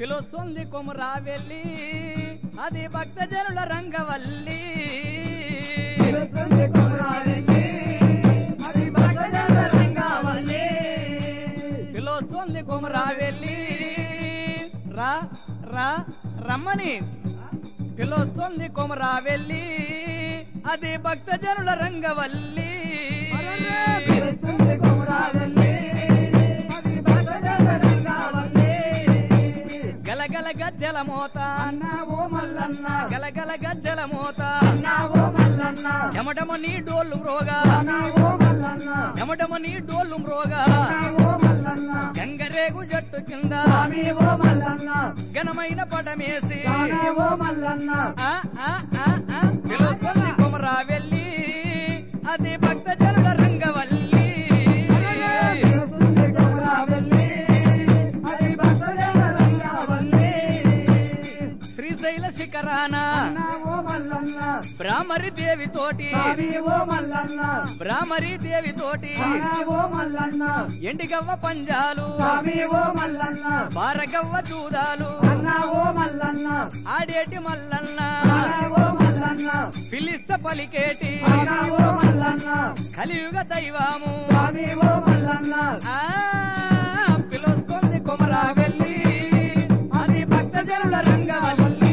పిలుస్తుంది కొమురా వెళ్ళి అది భక్తజనుల రంగవల్లి పిలుస్తుంది కుమరావెల్లి అది భక్తజనుల రంగవల్లి పిలుస్తుంది కొమురా వెళ్ళి రా రా రమ్మని పిలుస్తుంది కొమురా వెళ్ళి అది భక్తజనుల రంగవల్లి పిలుస్తుంది కుమరావెల్లి అది భక్తజనుల రంగవల్లి గలగల గజ్జల మోత అన్నా ఓ మల్లన్న గలగల గజ్జల మోత అన్నా ఓ మల్లన్న ఎమటమ నీ డోళ్ళు మ్రోగా అన్నా ఓ మల్లన్న ఎమటమ నీ డోళ్ళు మ్రోగా అన్నా ఓ మల్లన్న గంగరేగు జట్టు కింద స్వామి ఓ మల్లన్న ఘనమైన పటమేసి స్వామి ఓ మల్లన్న ఆ, ఆ, ఆ, ఆ, పిలుస్తుంది కొమరా వెళ్ళి అది భక్తజనుల రంగవల్లి పిలుస్తుంది కుమరావెల్లి అది భక్తజనుల రంగవల్లి శ్రీశైల శిఖరాన అన్నా ఓ మల్లన్న బ్రాహ్మరి దేవి తోటి స్వామి ఓ మల్లన్న బ్రాహ్మరి దేవి తోటి అన్నా ఓ మల్లన్న ఎండిగవ్వ పంజాలు స్వామి ఓ మల్లన్న బారగవ్వ చూదాలు అన్నా ఓ మల్లన్న ఆడేటి మల్లన్న అన్నా ఓ మల్లన్న పిలిస్త పలికేటి అన్నా ఓ మల్లన్న కలియుగ దైవము స్వామి ఓ మల్లన్న ఆ పిలుస్తుంది కొమరా వెళ్ళి అది భక్తజనుల రంగవల్లి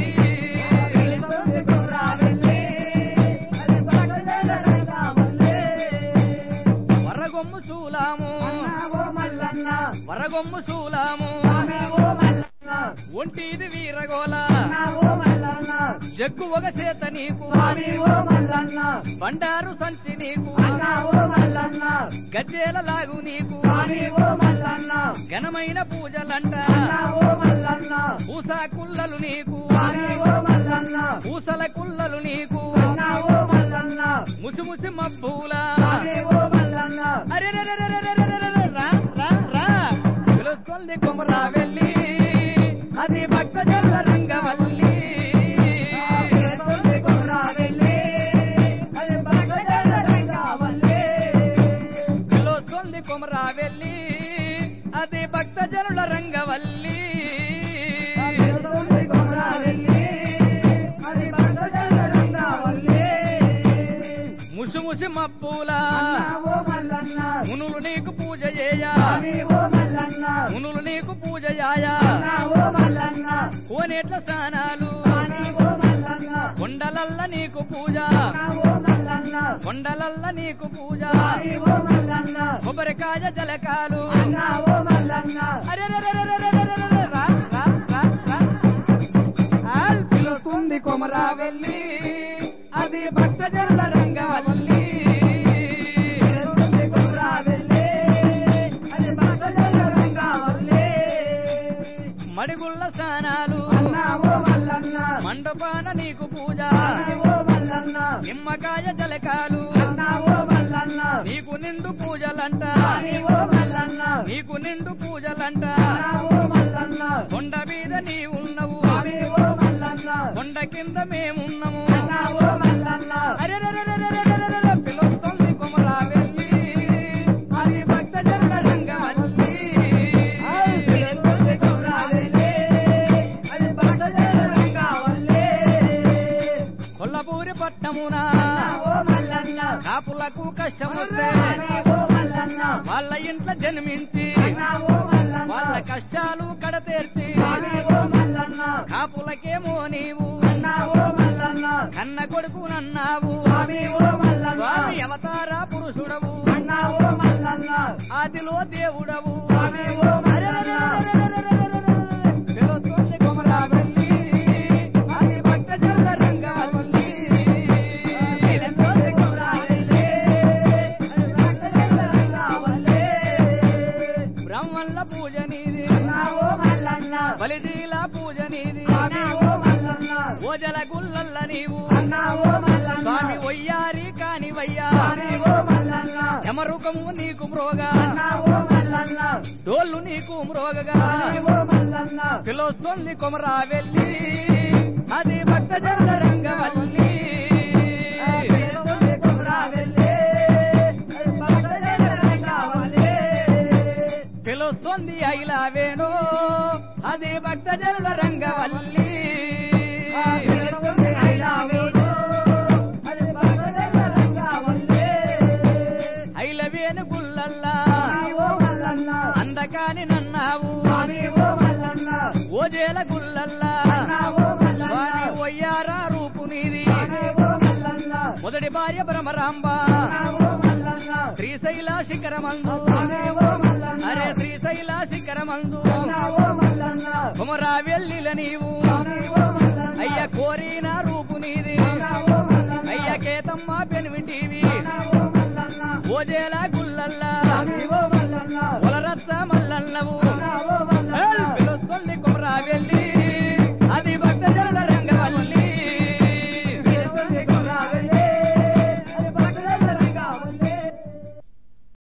పిలుస్తుంది కుమరావెల్లి అది భక్తజనుల రంగవల్లి వరగొమ్ము శూలాము అన్నా ఓ మల్లన్న వరగొమ్ము శూలాము స్వామి ఓ మల్లన్న ఒంటిది వీరగోల అన్నా ఓ మల్లన్న జగ్గు ఒక చేత నీకు స్వామి ఓ మల్లన్న బండారు సంచి నీకు అన్నా ఓ మల్లన్న గజ్జేల లాగు నీకు స్వామి ఓ మల్లన్న ఘనమైన పూజలంట అన్నా ఓ మల్లన్న పూసా కుల్లలు నీకు స్వామి ఓ మల్లన్న పూసల కుల్లలు నీకు అన్నా ఓ మల్లన్న ముసి ముసి మబ్బులా స్వామి ఓ మల్లన్న అరే రే రే రే రే రే రే రే రే రా రా రా పిలుస్తుంది కొమరా వెళ్ళి అది భక్తజనుల రంగవల్లి పిలుస్తుంది కుమరావెల్లి అది భక్తజనుల రంగవల్లి పిలుస్తుంది కొమరా వెళ్ళి అది భక్తజనుల రంగవల్లి పిలుస్తుంది కుమరావెల్లి అది భక్తజనుల రంగవల్లి ముసి ముసి మబ్బులా అన్నా ఓ మల్లన్న మునులు నీకు పూజ చేయా స్వామి ఓ మల్లన్న మునులు నీకు పూజ చేయా అన్నా ఓ మల్లన్న కోనేట్ల స్నానాలు స్వామి ఓ మల్లన్న కొండలల్ల నీకు పూజ అన్నా ఓ మల్లన్న కొండలల్ల నీకు పూజ స్వామి ఓ మల్లన్న కొబ్బరికాయ జలకాలు అన్నా ఓ మల్లన్న అరే రే రే రే రే రే రే రే రే రా రా రా రా ఆ పిలుస్తుంది కొమరా వెళ్ళి అది భక్తజనుల రంగవల్లి పిలుస్తుంది కుమరావెల్లి అది భక్తజనుల రంగవల్లి మడిగుళ్ళ స్నానాలు అన్నా ఓ మల్లన్న మండపాన నీకు పూజ స్వామి ఓ మల్లన్న నిమ్మకాయ జలకాలు అన్నా ఓ మల్లన్న నీకు నిండు పూజలంట స్వామి ఓ మల్లన్న నీకు నిండు పూజలంట అన్నా ఓ మల్లన్న కొండ మీద నీ ఉన్నవు స్వామి ఓ మల్లన్న కొండ కింద మేమున్నాము అన్నా ఓ మల్లన్న అరే రే రే రే రే రే రే రే రే పిలుస్తుంది కొమరా వెళ్ళి అది భక్తజనుల రంగవల్లి పిలుస్తుంది కుమరావెల్లి అది భక్తజనుల రంగవల్లి కొల్లపూరి పట్టమున అన్నా ఓ మల్లన్న కాపులకు కష్టమొస్తే స్వామి ఓ మల్లన్న వాళ్ళ ఇంట్లో జన్మించి అన్నా ఓ మల్లన్న వాళ్ళ కష్టాలు కడతీర్చి స్వామి ఓ మల్లన్న కాపులకేమో నీవు అన్నా ఓ మల్లన్న కన్న కొడుకునన్నావు స్వామి ఓ మల్లన్న స్వామి అవతార పురుషుడవు అన్నా ఓ మల్లన్న ఆదిలో దేవుడవు స్వామి ఓ మల్లన్న పిలుస్తుంది కొమరా వెళ్ళి అది భక్తజనుల రంగవల్లి పిలుస్తుంది కుమరావెల్లి అది భక్తజనుల రంగవల్లి బ్రహ్మల్ల పూజ నీది అన్నా ఓ మల్లన్న బలిదీల పూజ నీది స్వామి ఓ మల్లన్న ఓజల గుల్లల్ల నీవు అన్నా ఓ మల్లన్న స్వామి వయ్యారి కాని వయ్యా స్వామి ఓ మల్లన్న యమరుకము నీకు మ్రోగా అన్నా ఓ మల్లన్న డోళ్ళు నీకు మ్రోగగా స్వామి ఓ మల్లన్న పిలుస్తుంది కొమరా వెళ్ళి అది భక్తజనుల రంగవల్లి పిలుస్తుంది కుమరావెల్లి అది భక్తజనుల రంగవల్లి వస్తుంది ఐలావేనో అది భక్తజనుల రంగవల్లి వెళుతుంది ఐలావేలు. అది భక్తజనుల రంగవల్లి. ఐలవేను గుల్లల్లా స్వామి ఓ మల్లన్న. అందకాని నన్నావు స్వామి ఓ మల్లన్న. ఓజేల గుల్లల్లా అన్నా ఓ మల్లన్న. వారి ఒయ్యారా రూపు నీది స్వామి ఓ మల్లన్న. మొదటి భార్య భ్రమరాంబ అన్నా ఓ మల్లన్న. శ్రీశైల శిఖరమందు స్వామి ఓ మల్లన్న. అరే శ్రీశైల శిఖరమందు అన్నా ఓ మల్లన్న. కుమరా వెల్లిల నీవు స్వామి ఓ మల్లన్న. అయ్య కోరిన రూపు నీది అన్నా ఓ మల్లన్న. అయ్య కేతమ్మ పెనువింటివి అన్నా ఓ మల్లన్న. ఓజేల గుల్లల్లా స్వామి